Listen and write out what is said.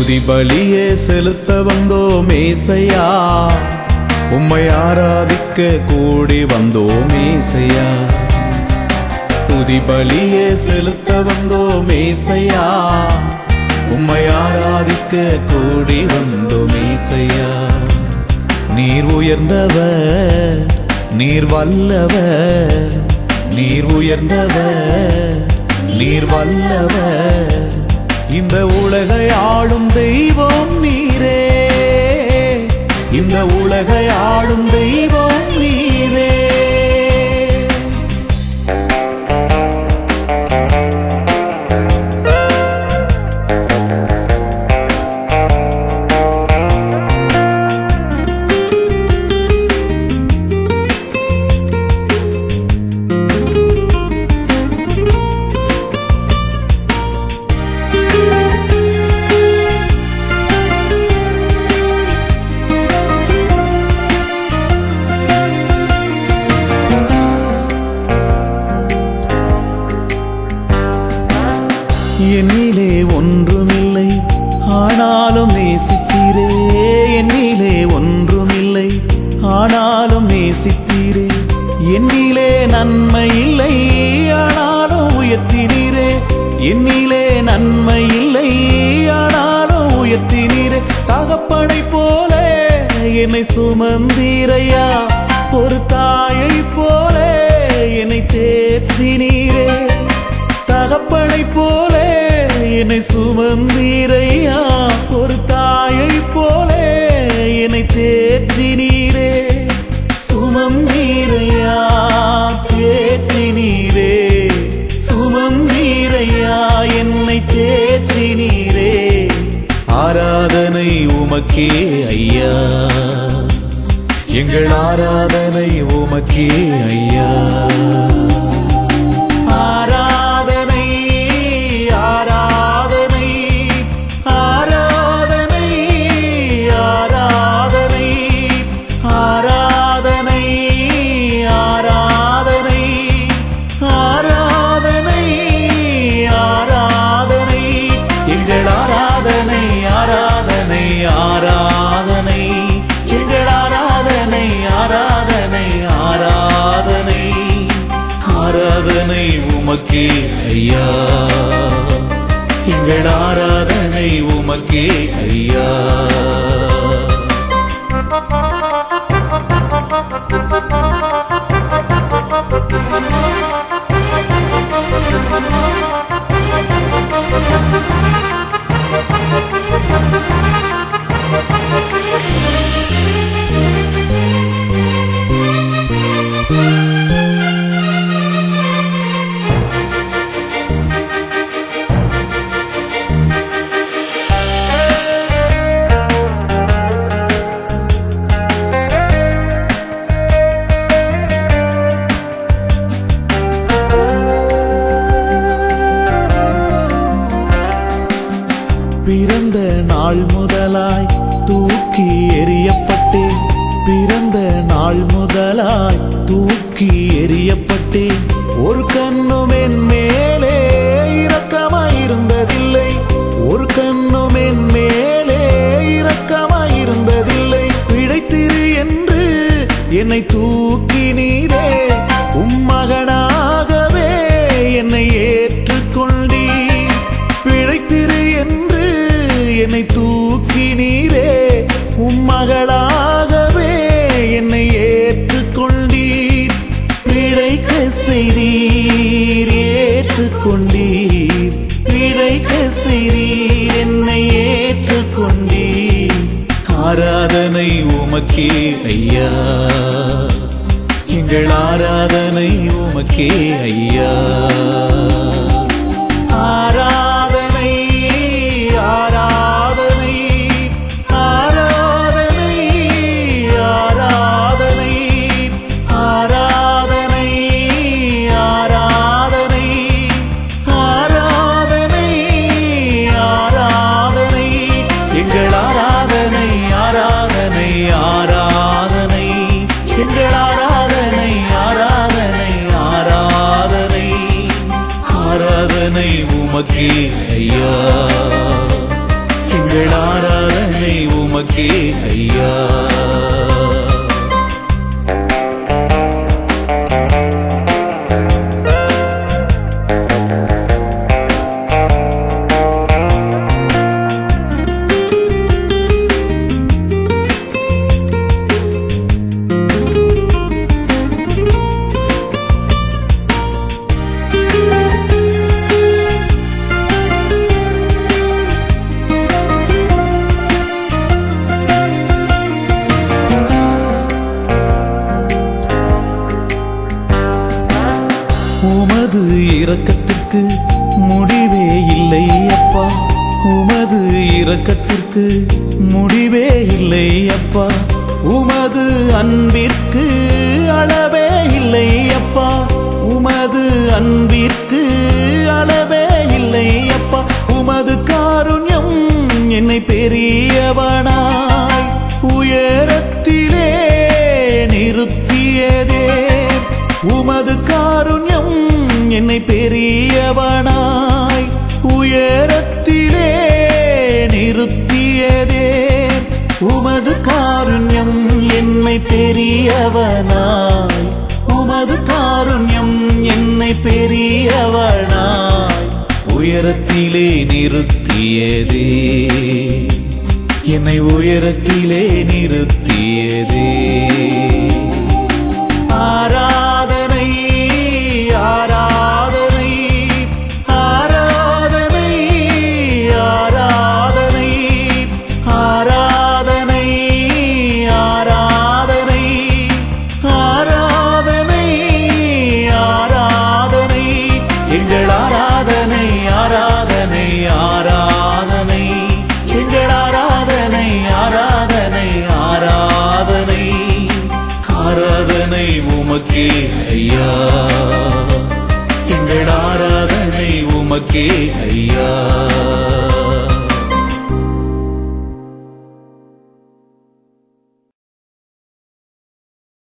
துதி பலியே செலுத்த வந்தோம் ஏசையா உம்மை ஆராதிக்க கூடி வந்தோம் ஏசையா துதி பலியே செலுத்த வந்தோம் ஏசையா உம்மை ஆராதிக்க கூடி வந்தோம் ஏசையா நீர் உயர்ந்தவர் நீர் வல்லவர் நீர் உயர்ந்தவர் நீர் வல்லவர் இந்த உலகை ஆளும் தெய்வம் நீரே இந்த உலகை ஆளும் தெய்வம் நீரே என்னிலே ஒன்றுமில்லை ஆனாலும் நேசித்தீரே என்னிலே ஒன்றுமில்லை ஆனாலும் நேசித்தீரே என்னிலே நன்மை இல்லை ஆனாலும் உயர்த்தினீரே என்னிலே நன்மை இல்லை ஆனாலும் உயர்த்தினீரே தகப்பனை போல என்னை சுமந்தீரையா ஒரு தாயை போல என்னை தேற்றினீரே தகப்பனை போல என்னை சுமந்தீரையா ஒரு தாயை போல என்னை தேற்றினீரே சுமந்தீரையா தேற்றினீரே சுமந்தீரையா என்னை தேற்றினீரே ஆராதனை உமக்கே ஐயா எங்கள் ஆராதனை உமக்கே ஐயா ஆராதனை ஆராதனை ஆராதனை ஆராதனை ஆராதனை ஆராதனை ஆராதனை ஆராதனை எங்கள் ஆராதனை ஆராதனை ஆராதனை எங்கள் ஆராதனை ஆராதனை ஆராதனை ஆராதனை உமக்கே ஐயா எங்கள் ஆராதனை உமக்கே ஐயா பிறந்த நாள் முதலாய் தூக்கி எறியப்பட்டேன் பிறந்த நாள் முதலாய் தூக்கி எறியப்பட்டேன் ஒரு கண்ணும் என் மேலே இரக்கமாயிருந்ததில்லை ஒரு கண்ணும் என் மேலே இரக்கமாயிருந்ததில்லை பிழைத்திரு என்று என்னை தூக்கி நீரே உம்மகனாகவே என்னை ஏற்றுக்கொண்டீர் பிழைத்திரு என்று என்னை தூக்கி நீரே உம்மகளாகவே என்னை ஏற்றுக்கொண்டீர் பிழைக்க செய்தீர் ஏற்றுக்கொண்டீர் பிழைக்க செய்தீர் என்னை ஏற்றுக்கொண்டீர் ஆராதனை உமக்கே ஐயா எங்கள் ஆராதனை உமக்கே ஐயா ஆராதனை ஆராதனை ஆராதனை ஆராதனை ஆராதனை ஆராதனை ஆராதனை ஆராதனை எங்கள் ஆராதனை ஆராதனை ஆராதனை எங்கள் ஆராதனை ஆராதனை ஆராதனை ஆராதனை உமக்கே ஐயா எங்கள் ஆராதனை உமக்கே ஐயா உமது இரக்கத்திற்கு முடிவே இல்லை அப்பா உமது இரக்கத்திற்கு முடிவே இல்லை அப்பா உமது அன்பிற்கு அளவே இல்லை அப்பா உமது அன்பிற்கு அளவே இல்லை அப்பா உமது காருண்யம் என்னை பெரியவனாய் உயரத்திலே நிறுத்தியதே உமது காருண்யம் என்னை பெரியவனாய் உயரத்திலே நிறுத்தியதே உமது காருண்யம் என்னை பெரியவனாய் உமது காருண்யம் என்னை பெரியவனாய் உயரத்திலே நிறுத்தியதே என்னை உயரத்திலே நிறுத்தியதே ஆராதனை ஆராதனை ஆராதனை ஆராதனை ஆராதனை ஆராதனை ஆராதனை ஆராதனை எங்கள் ஆராதனை ஆராதனை ஆராதனை எங்கள் ஆராதனை ஆராதனை ஆராதனை ஆராதனை உமக்கே ஐயா எங்கள் ஆராதனை உமக்கே ஐயா